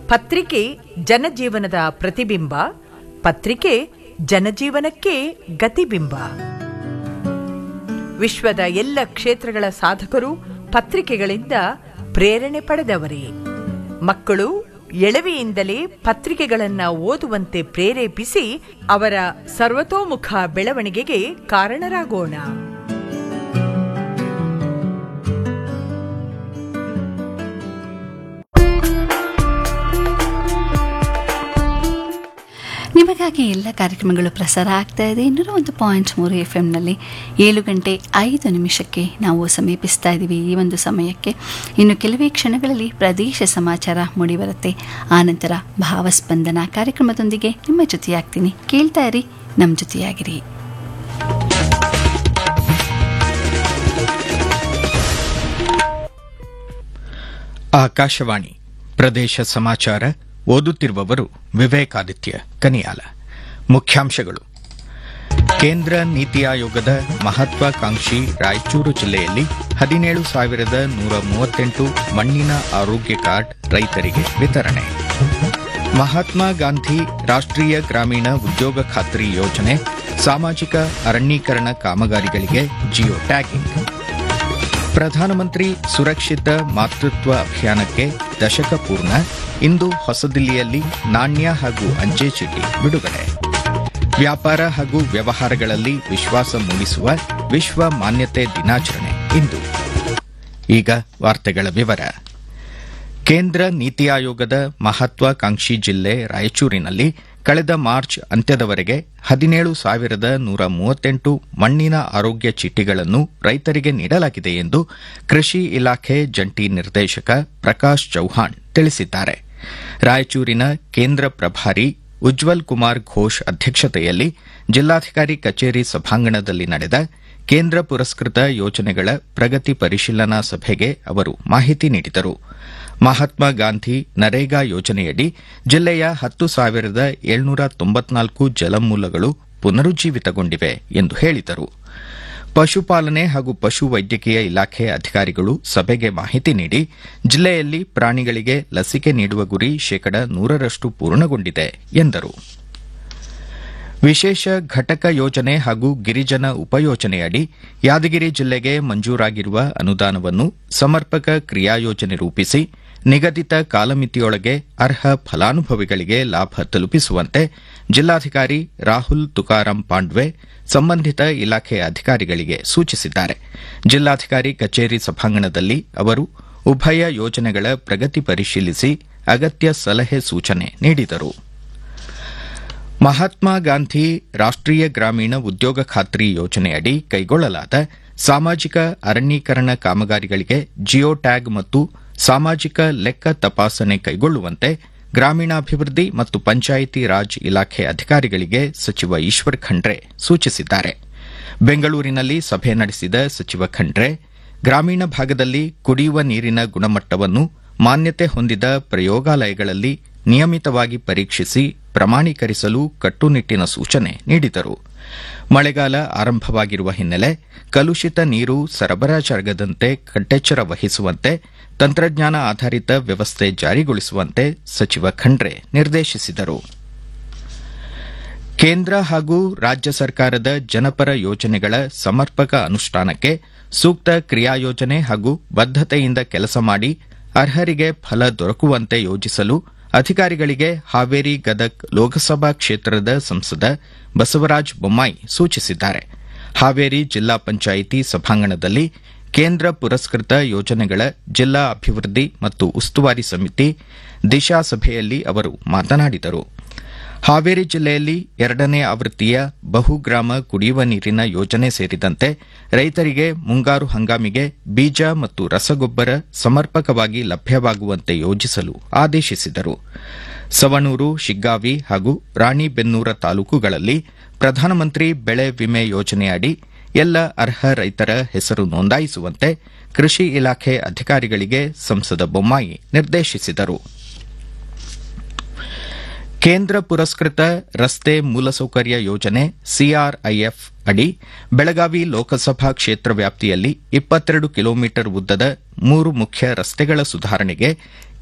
ಪತ್ರಿಕೆ ಜನಜೀವನದ ಪ್ರತಿಬಿಂಬ ಪತ್ರಿಕೆ ಜನಜೀವನಕ್ಕೆ ಗತಿಬಿಂಬ ವಿಶ್ವದ ಎಲ್ಲ ಕ್ಷೇತ್ರಗಳ ಸಾಧಕರು ಪತ್ರಿಕೆಗಳಿಂದ ಪ್ರೇರಣೆ ಪಡೆದವರೇ ಮಕ್ಕಳು ಎಳವೆಯಿಂದಲೇ ಪತ್ರಿಕೆಗಳನ್ನ ಓದುವಂತೆ ಪ್ರೇರೇಪಿಸಿ ಅವರ ಸರ್ವತೋಮುಖ ಬೆಳವಣಿಗೆಗೆ ಕಾರಣರಾಗೋಣ ನಿಮಗಾಗಿ ಎಲ್ಲ ಕಾರ್ಯಕ್ರಮಗಳು ಪ್ರಸಾರ ಆಗ್ತಾ ಇದೆ ಇನ್ನೂರ ಒಂದು ಪಾಯಿಂಟ್ ಮೂರು ಎಫ್ ಎಮ್ನಲ್ಲಿ ಏಳು ಗಂಟೆ ಐದು ನಿಮಿಷಕ್ಕೆ ನಾವು ಸಮೀಪಿಸ್ತಾ ಇದ್ದೀವಿ ಈ ಒಂದು ಸಮಯಕ್ಕೆ ಇನ್ನು ಕೆಲವೇ ಕ್ಷಣಗಳಲ್ಲಿ ಪ್ರದೇಶ ಸಮಾಚಾರ ಮೂಡಿಬರುತ್ತೆ ಆನಂತರ ಭಾವಸ್ಪಂದನ ಕಾರ್ಯಕ್ರಮದೊಂದಿಗೆ ನಿಮ್ಮ ಜೊತೆಯಾಗ್ತೀನಿ ಕೇಳ್ತಾ ಇರಿ ನಮ್ಮ ಜೊತೆಯಾಗಿರಿ ಆಕಾಶವಾಣಿ ಪ್ರದೇಶ ಸಮಾಚಾರ ಓದುತ್ತಿರುವವರು ವಿವೇಕಾದಿತ್ಯ ಕನಿಯಾಲ ಮುಖ್ಯಾಂಶಗಳು ಕೇಂದ್ರ ನೀತಿ ಆಯೋಗದ ಮಹತ್ವಾಕಾಂಕ್ಷಿ ರಾಯಚೂರು ಜಿಲ್ಲೆಯಲ್ಲಿ ಹದಿನೇಳು ಸಾವಿರದ ನೂರ ಮೂವತ್ತೆಂಟು ಮಣ್ಣಿನ ಆರೋಗ್ಯ ಕಾರ್ಡ್ ರೈತರಿಗೆ ವಿತರಣೆ ಮಹಾತ್ಮ ಗಾಂಧಿ ರಾಷ್ಟ್ರೀಯ ಗ್ರಾಮೀಣ ಉದ್ಯೋಗ ಖಾತ್ರಿ ಯೋಜನೆ ಸಾಮಾಜಿಕ ಅರಣ್ಯೀಕರಣ ಕಾಮಗಾರಿಗಳಿಗೆ ಜಿಯೋ ಟ್ಯಾಗಿಂಗ್ ಪ್ರಧಾನಮಂತ್ರಿ ಸುರಕ್ಷಿತ ಮಾತೃತ್ವ ಅಭಿಯಾನಕ್ಕೆ ದಶಕ ಪೂರ್ಣ ಇಂದು ಹೊಸದಿಲ್ಲಿಯಲ್ಲಿ ನಾಣ್ಯ ಹಾಗೂ ಅಂಚೆ ಚೀಟಿ ಬಿಡುಗಡೆ ವ್ಯಾಪಾರ ಹಾಗೂ ವ್ಯವಹಾರಗಳಲ್ಲಿ ವಿಶ್ವಾಸ ಮೂಡಿಸುವ ವಿಶ್ವ ಮಾನ್ಯತೆ ದಿನಾಚರಣೆ ಇಂದು ಈಗ ವಾರ್ತೆಗಳ ವಿವರ ಕೇಂದ್ರ ನೀತಿ ಆಯೋಗದ ಮಹತ್ವಾಕಾಂಕ್ಷಿ ಜಿಲ್ಲೆ ರಾಯಚೂರಿನಲ್ಲಿ ಕಳೆದ ಮಾರ್ಚ್ ಅಂತ್ಯದವರೆಗೆ ಹದಿನೇಳು ಸಾವಿರದ ನೂರ ಮೂವತ್ತೆಂಟು ಮಣ್ಣಿನ ಆರೋಗ್ಯ ಚೀಟಿಗಳನ್ನು ರೈತರಿಗೆ ನೀಡಲಾಗಿದೆ ಎಂದು ಕೃಷಿ ಇಲಾಖೆ ಜಂಟಿ ನಿರ್ದೇಶಕ ಪ್ರಕಾಶ್ ಚೌಹಾಣ್ ತಿಳಿಸಿದ್ದಾರೆ ರಾಯಚೂರಿನ ಕೇಂದ್ರ ಪ್ರಭಾರಿ ಉಜ್ವಲ್ ಕುಮಾರ್ ಘೋಷ್ ಅಧ್ಯಕ್ಷತೆಯಲ್ಲಿ ಜಿಲ್ಲಾಧಿಕಾರಿ ಕಚೇರಿ ಸಭಾಂಗಣದಲ್ಲಿ ನಡೆದ ಕೇಂದ್ರ ಪುರಸ್ಕೃತ ಯೋಜನೆಗಳ ಪ್ರಗತಿ ಪರಿಶೀಲನಾ ಸಭೆಗೆ ಅವರು ಮಾಹಿತಿ ನೀಡಿದರು ಮಹಾತ್ಮ ಗಾಂಧಿ ನರೇಗಾ ಯೋಜನೆಯಡಿ ಜಿಲ್ಲೆಯ ಹತ್ತು ಸಾವಿರದ ಏಳ್ನೂರ ತೊಂಬತ್ನಾಲ್ಕು ಜಲಮೂಲಗಳು ಪುನರುಜ್ಜೀವಿತಗೊಂಡಿವೆ ಎಂದು ಹೇಳಿದರು ಪಶುಪಾಲನೆ ಹಾಗೂ ಪಶು ವೈದ್ಯಕೀಯ ಇಲಾಖೆ ಅಧಿಕಾರಿಗಳು ಸಭೆಗೆ ಮಾಹಿತಿ ನೀಡಿ ಜಿಲ್ಲೆಯಲ್ಲಿ ಪ್ರಾಣಿಗಳಿಗೆ ಲಸಿಕೆ ನೀಡುವ ಗುರಿ ಶೇಕಡ ನೂರರಷ್ಟು ಪೂರ್ಣಗೊಂಡಿದೆ ಎಂದರು ವಿಶೇಷ ಘಟಕ ಯೋಜನೆ ಹಾಗೂ ಗಿರಿಜನ ಉಪಯೋಜನೆಯಡಿ ಯಾದಗಿರಿ ಜಿಲ್ಲೆಗೆ ಮಂಜೂರಾಗಿರುವ ಅನುದಾನವನ್ನು ಸಮರ್ಪಕ ಕ್ರಿಯಾಯೋಜನೆ ರೂಪಿಸಿ ನಿಗದಿತ ಕಾಲಮಿತಿಯೊಳಗೆ ಅರ್ಹ ಫಲಾನುಭವಿಗಳಿಗೆ ಲಾಭ ತಲುಪಿಸುವಂತೆ ಜಿಲ್ಲಾಧಿಕಾರಿ ರಾಹುಲ್ ತುಕಾರಾಂ ಪಾಂಡ್ವೆ ಸಂಬಂಧಿತ ಇಲಾಖೆ ಅಧಿಕಾರಿಗಳಿಗೆ ಸೂಚಿಸಿದ್ದಾರೆ ಜಿಲ್ಲಾಧಿಕಾರಿ ಕಚೇರಿ ಸಭಾಂಗಣದಲ್ಲಿ ಅವರು ಉಭಯ ಯೋಜನೆಗಳ ಪ್ರಗತಿ ಪರಿಶೀಲಿಸಿ ಅಗತ್ಯ ಸಲಹೆ ಸೂಚನೆ ನೀಡಿದರು ಮಹಾತ್ಮ ಗಾಂಧಿ ರಾಷ್ಟ್ರೀಯ ಗ್ರಾಮೀಣ ಉದ್ಯೋಗ ಖಾತ್ರಿ ಯೋಜನೆಯಡಿ ಕೈಗೊಳ್ಳಲಾದ ಸಾಮಾಜಿಕ ಅರಣ್ಯೀಕರಣ ಕಾಮಗಾರಿಗಳಿಗೆ ಜಿಯೋ ಟ್ಯಾಗ್ ಮತ್ತು ಸಾಮಾಜಿಕ ಲೆಕ್ಕ ತಪಾಸಣೆ ಕೈಗೊಳ್ಳುವಂತೆ ಗ್ರಾಮೀಣಾಭಿವೃದ್ಧಿ ಮತ್ತು ಪಂಚಾಯಿತಿ ರಾಜ್ ಇಲಾಖೆ ಅಧಿಕಾರಿಗಳಿಗೆ ಸಚಿವ ಈಶ್ವರ್ ಖಂಡ್ರೆ ಸೂಚಿಸಿದ್ದಾರೆ ಬೆಂಗಳೂರಿನಲ್ಲಿ ಸಭೆ ನಡೆಸಿದ ಸಚಿವ ಖಂಡ್ರೆ ಗ್ರಾಮೀಣ ಭಾಗದಲ್ಲಿ ಕುಡಿಯುವ ನೀರಿನ ಗುಣಮಟ್ಟವನ್ನು ಮಾನ್ಯತೆ ಹೊಂದಿದ ಪ್ರಯೋಗಾಲಯಗಳಲ್ಲಿ ನಿಯಮಿತವಾಗಿ ಪರೀಕ್ಷಿಸಿ ಪ್ರಮಾಣೀಕರಿಸಲು ಕಟ್ಟುನಿಟ್ಟಿನ ಸೂಚನೆ ನೀಡಿದರು ಮಳೆಗಾಲ ಆರಂಭವಾಗಿರುವ ಹಿನ್ನೆಲೆ ಕಲುಷಿತ ನೀರು ಸರಬರಾಜಾಗದಂತೆ ಕಟ್ಟೆಚ್ಚರ ವಹಿಸುವಂತೆ ತಂತ್ರಜ್ಞಾನ ಆಧಾರಿತ ವ್ಯವಸ್ಥೆ ಜಾರಿಗೊಳಿಸುವಂತೆ ಸಚಿವ ಖಂಡ್ರೆ ನಿರ್ದೇಶಿಸಿದರು ಕೇಂದ್ರ ಹಾಗೂ ರಾಜ್ಯ ಸರ್ಕಾರದ ಜನಪರ ಯೋಜನೆಗಳ ಸಮರ್ಪಕ ಅನುಷ್ಠಾನಕ್ಕೆ ಸೂಕ್ತ ಕ್ರಿಯಾಯೋಜನೆ ಹಾಗೂ ಬದ್ದತೆಯಿಂದ ಕೆಲಸ ಮಾಡಿ ಅರ್ಹರಿಗೆ ಫಲ ದೊರಕುವಂತೆ ಯೋಜಿಸಲು ಅಧಿಕಾರಿಗಳಿಗೆ ಹಾವೇರಿ ಗದಗ್ ಲೋಕಸಭಾ ಕ್ಷೇತ್ರದ ಸಂಸದ ಬಸವರಾಜ ಬೊಮ್ಮಾಯಿ ಸೂಚಿಸಿದ್ದಾರೆ ಹಾವೇರಿ ಜಿಲ್ಲಾ ಪಂಚಾಯಿತಿ ಸಭಾಂಗಣದಲ್ಲಿ ಕೇಂದ್ರ ಪುರಸ್ಕೃತ ಯೋಜನೆಗಳ ಜಿಲ್ಲಾ ಅಭಿವೃದ್ಧಿ ಮತ್ತು ಉಸ್ತುವಾರಿ ಸಮಿತಿ ದಿಶಾ ಸಭೆಯಲ್ಲಿ ಅವರು ಮಾತನಾಡಿದರು ಹಾವೇರಿ ಜಿಲ್ಲೆಯಲ್ಲಿ ಎರಡನೇ ಆವೃತ್ತಿಯ ಬಹುಗ್ರಾಮ ಕುಡಿಯುವ ನೀರಿನ ಯೋಜನೆ ಸೇರಿದಂತೆ ರೈತರಿಗೆ ಮುಂಗಾರು ಹಂಗಾಮಿಗೆ ಬೀಜ ಮತ್ತು ರಸಗೊಬ್ಬರ ಸಮರ್ಪಕವಾಗಿ ಲಭ್ಯವಾಗುವಂತೆ ಯೋಜಿಸಲು ಆದೇಶಿಸಿದರು ಸವಣೂರು ಶಿಗ್ಗಾವಿ ಹಾಗೂ ರಾಣಿಬೆನ್ನೂರ ತಾಲೂಕುಗಳಲ್ಲಿ ಪ್ರಧಾನಮಂತ್ರಿ ಬೆಳೆ ವಿಮೆ ಯೋಜನೆಯಡಿ ಎಲ್ಲ ಅರ್ಹ ರೈತರ ಹೆಸರು ನೋಂದಾಯಿಸುವಂತೆ ಕೃಷಿ ಇಲಾಖೆ ಅಧಿಕಾರಿಗಳಿಗೆ ಸಂಸದ ಬೊಮ್ಮಾಯಿ ನಿರ್ದೇಶಿಸಿದರು ಕೇಂದ್ರ ಪುರಸ್ಕೃತ ರಸ್ತೆ ಮೂಲಸೌಕರ್ಯ ಯೋಜನೆ ಸಿಆರ್ಐಎಫ್ ಅಡಿ ಬೆಳಗಾವಿ ಲೋಕಸಭಾ ಕ್ಷೇತ್ರ ವ್ಯಾಪ್ತಿಯಲ್ಲಿ ಇಪ್ಪತ್ತೆರಡು ಕಿಲೋಮೀಟರ್ ಉದ್ದದ ಮೂರು ಮುಖ್ಯ ರಸ್ತೆಗಳ ಸುಧಾರಣೆಗೆ